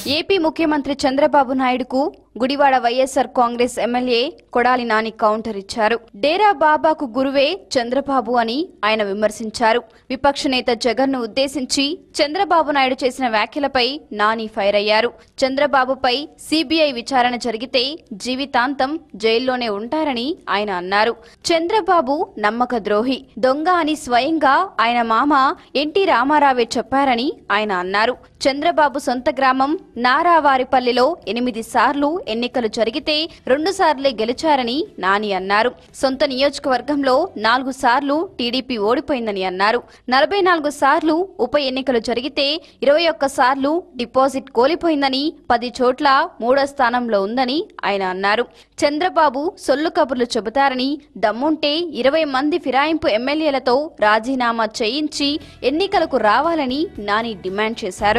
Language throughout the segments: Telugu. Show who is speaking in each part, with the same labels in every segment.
Speaker 1: ఏపీ ముఖ్యమంత్రి చంద్రబాబు నాయుడుకు గుడివాడ వైఎస్ఆర్ కాంగ్రెస్ ఎమ్మెల్యే కొడాలి నాని కౌంటర్ ఇచ్చారు డేరా బాబాకు గురువే చంద్రబాబు అని ఆయన విమర్శించారు విపక్ష నేత జగన్ ను ఉద్దేశించి చంద్రబాబు నాయుడు చేసిన వ్యాఖ్యలపై నాని ఫైర్ అయ్యారు చంద్రబాబుపై సిబిఐ విచారణ జరిగితే జీవితాంతం జైల్లోనే ఉంటారని ఆయన అన్నారు చంద్రబాబు నమ్మక ద్రోహి దొంగ అని స్వయంగా ఆయన మామ ఎన్టీ రామారావే చెప్పారని ఆయన అన్నారు చంద్రబాబు సొంత గ్రామం నారావారిపల్లిలో ఎనిమిది సార్లు ఎన్నికలు జరిగితే రెండు సార్లే గెలిచారని నాని అన్నారు సొంత నియోజకవర్గంలో నాలుగు సార్లు టీడీపీ ఓడిపోయిందని అన్నారు నలభై నాలుగు సార్లు ఉప ఎన్నికలు జరిగితే ఇరవై ఒక్క సార్లు డిపాజిట్ కోల్పోయిందని పది చోట్ల మూడో స్థానంలో ఉందని ఆయన అన్నారు చంద్రబాబు సొల్లు కబుర్లు చెబుతారని దమ్ముంటే ఇరవై మంది ఫిరాయింపు ఎమ్మెల్యేలతో రాజీనామా చేయించి ఎన్నికలకు రావాలని నాని డిమాండ్ చేశారు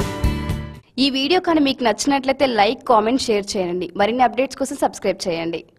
Speaker 1: ఈ వీడియో కానీ మీకు నచ్చినట్లయితే లైక్ కామెంట్ షేర్ చేయండి మరిన్ని అప్డేట్స్ కోసం సబ్స్క్రైబ్ చేయండి